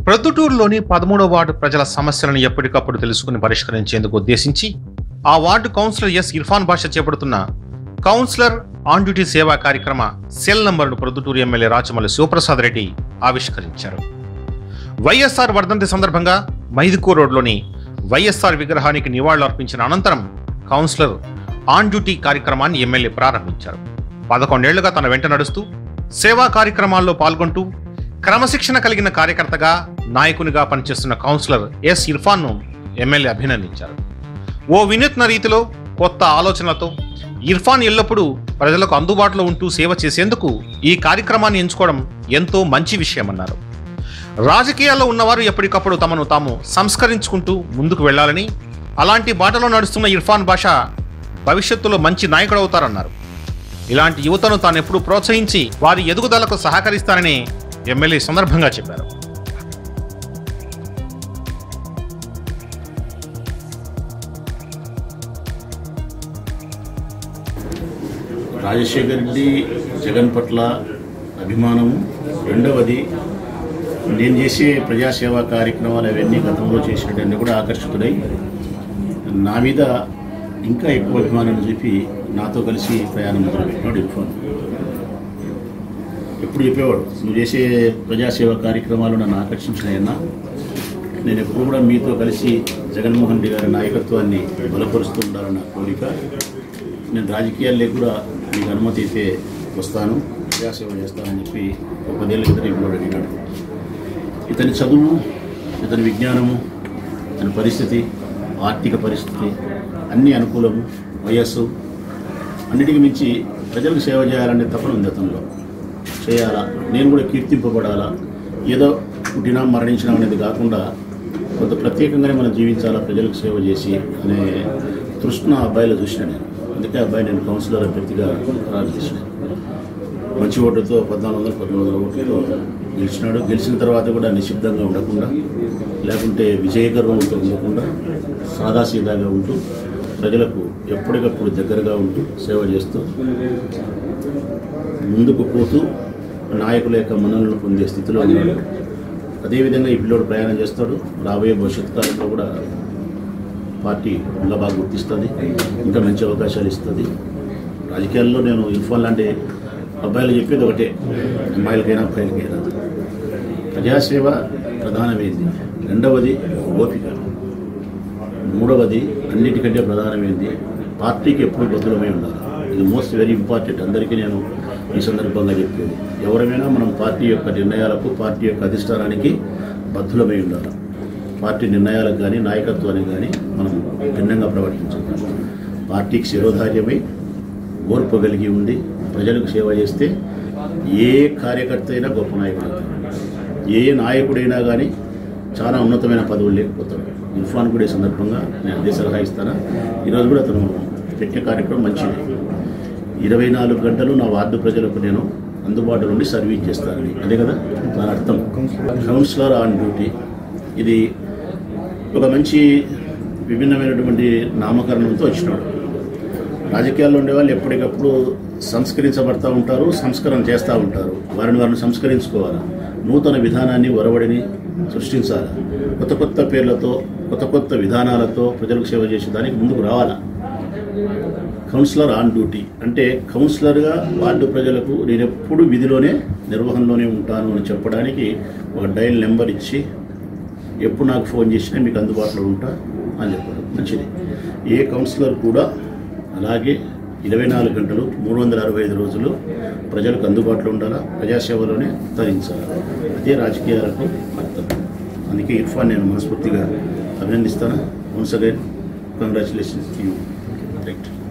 ప్రొద్దుటూరులోని పదమూడవ వార్డు ప్రజల సమస్యలను ఎప్పటికప్పుడు తెలుసుకుని పరిష్కరించేందుకు ఉద్దేశించి ఆ వార్డు కౌన్సిలర్ ఎస్ ఇర్ఫాన్ బాషా చేపడుతున్న కౌన్సిలర్ ఆన్ డ్యూటీ సేవా కార్యక్రమ సెల్ నంబర్ను ప్రొద్దుటూరు ఎమ్మెల్యే రాచమల్లి శివప్రసాద్ రెడ్డి ఆవిష్కరించారు వైఎస్ఆర్ వర్ధంతి సందర్భంగా మైదుకూర్ రోడ్లోని వైఎస్ఆర్ విగ్రహానికి నివాళులు అర్పించిన అనంతరం కౌన్సిలర్ ఆన్ డ్యూటీ కార్యక్రమాన్ని ఎమ్మెల్యే ప్రారంభించారు పదకొండేళ్లుగా తన వెంట నడుస్తూ సేవా కార్యక్రమాల్లో పాల్గొంటూ క్రమశిక్షణ కలిగిన కార్యకర్తగా నాయకునిగా పనిచేస్తున్న కౌన్సిలర్ ఎస్ ఇర్ఫాన్ను ఎమ్మెల్యే అభినందించారు ఓ వినూత్న రీతిలో కొత్త ఆలోచనలతో ఇర్ఫాన్ ఎల్లప్పుడూ ప్రజలకు అందుబాటులో ఉంటూ సేవ చేసేందుకు ఈ కార్యక్రమాన్ని ఎంచుకోవడం ఎంతో మంచి విషయమన్నారు రాజకీయాల్లో ఉన్నవారు ఎప్పటికప్పుడు తమను తాము సంస్కరించుకుంటూ ముందుకు వెళ్ళాలని అలాంటి బాటలో నడుస్తున్న ఇర్ఫాన్ బాషా భవిష్యత్తులో మంచి నాయకుడు అవుతారన్నారు ఇలాంటి యువతను తాను ఎప్పుడూ ప్రోత్సహించి వారి ఎదుగుదలకు సహకరిస్తానని ఎమ్మెల్యే ఈ సందర్భంగా చెప్పారు రాజశేఖర్ రెడ్డి జగన్ పట్ల అభిమానము రెండవది నేను చేసే ప్రజాసేవా కార్యక్రమాలు అవన్నీ గతంలో చేసినవన్నీ కూడా ఆకర్షితుడై నా మీద ఇంకా ఎక్కువ అభిమానం చూపి నాతో కలిసి ప్రయాణం మొదలుపెట్టినాడు ఇర్ఫాన్ ఎప్పుడు చెప్పేవాడు నువ్వు చేసే ప్రజాసేవా కార్యక్రమాలు నన్ను ఆకర్షించినాయన్నా నేను ఎప్పుడు కూడా మీతో కలిసి జగన్మోహన్ రెడ్డి గారి నాయకత్వాన్ని బలపరుస్తూ ఉండాలన్న కోరిక నేను రాజకీయాల్లో కూడా మీకు అనుమతి అయితే వస్తాను ప్రజాసేవ చేస్తానని చెప్పి ఒక పదేళ్ళ క్రితం ఇప్పుడు అడిగినాడు ఇతని చదువు ఇతని విజ్ఞానము ఇతని పరిస్థితి ఆర్థిక పరిస్థితి అన్ని అనుకూలము వయస్సు అన్నిటికి మించి ప్రజలకు సేవ చేయాలనే తపన ఉంది అతనిలో చేయాలా నేను కూడా కీర్తింపబడాలా ఏదో పుట్టినా మరణించినా అనేది కాకుండా కొంత ప్రత్యేకంగానే మనం జీవించాలా ప్రజలకు సేవ చేసి అనే తృష్ణ ఆ అబ్బాయిలో చూసిన నేను అందుకే ఆ అబ్బాయి నేను కౌన్సిలర్ అభ్యర్థిగా ఖరారు చేసిన మంచి ఓటుతో పద్నాలుగు వందల పద్నాలుగు వందల ఓట్లతో గెలిచినాడు గెలిచిన తర్వాత కూడా నిశ్శబ్దంగా ఉండకుండా లేకుంటే విజయగర్వంతో ఉండకుండా సాదాసీదాగా ఉంటూ ప్రజలకు ఎప్పటికప్పుడు దగ్గరగా ఉంటూ సేవ చేస్తూ ముందుకు పోతూ నాయకుల యొక్క మన్ననలు పొందే స్థితిలో ఉన్నాడు అదేవిధంగా ఈ పిల్లోడు ప్రయాణం చేస్తాడు రాబోయే భవిష్యత్ కాలంలో కూడా పార్టీ ఇంకా బాగా గుర్తిస్తుంది ఇంకా మంచి అవకాశాలు ఇస్తుంది రాజకీయాల్లో నేను ఇర్ఫాన్ లాంటి అబ్బాయిలు చెప్పేది ఒకటే అమ్మాయిలకైనా అబ్బాయిలకైనా ప్రజాసేవ ప్రధానమైంది రెండవది ఓపిక మూడవది అన్నిటికంటే ప్రధానమైంది పార్టీకి ఎప్పుడు బదులమై ఉండాలి ఇది మోస్ట్ వెరీ ఇంపార్టెంట్ అందరికీ నేను ఈ సందర్భంగా చెప్పేది ఎవరైనా మనం పార్టీ యొక్క నిర్ణయాలకు పార్టీ యొక్క అధిష్టానానికి బద్ధులమై ఉండాలి పార్టీ నిర్ణయాలకు కానీ నాయకత్వానికి కానీ మనం భిన్నంగా ప్రవర్తించాలి పార్టీకి శిరోధార్యమై ఓర్పు కలిగి ఉండి ప్రజలకు సేవ చేస్తే ఏ కార్యకర్త అయినా గొప్ప నాయకుడు అవుతాడు. ఏ నాయకుడైనా కానీ చాలా ఉన్నతమైన పదవులు లేకపోతాడు ఇర్ఫాన్ కూడా ఈ సందర్భంగా నేను అదే సలహా ఇస్తాను ఈరోజు కూడా అతను పెట్టే కార్యక్రమం మంచిది ఇరవై నాలుగు గంటలు నా వార్డు ప్రజలకు నేను అందుబాటులో ఉండి సర్వీస్ చేస్తానని అదే కదా దాని అర్థం కౌన్సిలర్ ఆన్ డ్యూటీ ఇది ఒక మంచి విభిన్నమైనటువంటి నామకరణంతో వచ్చినాడు రాజకీయాల్లో ఉండే వాళ్ళు ఎప్పటికప్పుడు సంస్కరించబడతా ఉంటారు సంస్కరణ చేస్తూ ఉంటారు వారిని వారిని సంస్కరించుకోవాలి నూతన విధానాన్ని ఒరవడిని సృష్టించాలి కొత్త కొత్త పేర్లతో కొత్త కొత్త విధానాలతో ప్రజలకు సేవ చేసే దానికి ముందుకు రావాలా కౌన్సిలర్ ఆన్ డ్యూటీ అంటే కౌన్సిలర్గా వార్డు ప్రజలకు నేను ఎప్పుడు విధిలోనే నిర్వహణలోనే ఉంటాను అని చెప్పడానికి ఒక డైల్ నెంబర్ ఇచ్చి ఎప్పుడు నాకు ఫోన్ చేసినా మీకు అందుబాటులో ఉంటా అని చెప్పారు మంచిది ఏ కౌన్సిలర్ కూడా అలాగే ఇరవై నాలుగు గంటలు మూడు వందల అరవై ఐదు రోజులు ప్రజలకు అందుబాటులో ఉండాలా ప్రజాసేవలోనే తరించాలి అదే రాజకీయాలకు అర్థం అందుకే ఇర్ఫాన్ నేను మనస్ఫూర్తిగా అభినందిస్తాను once again congratulations you right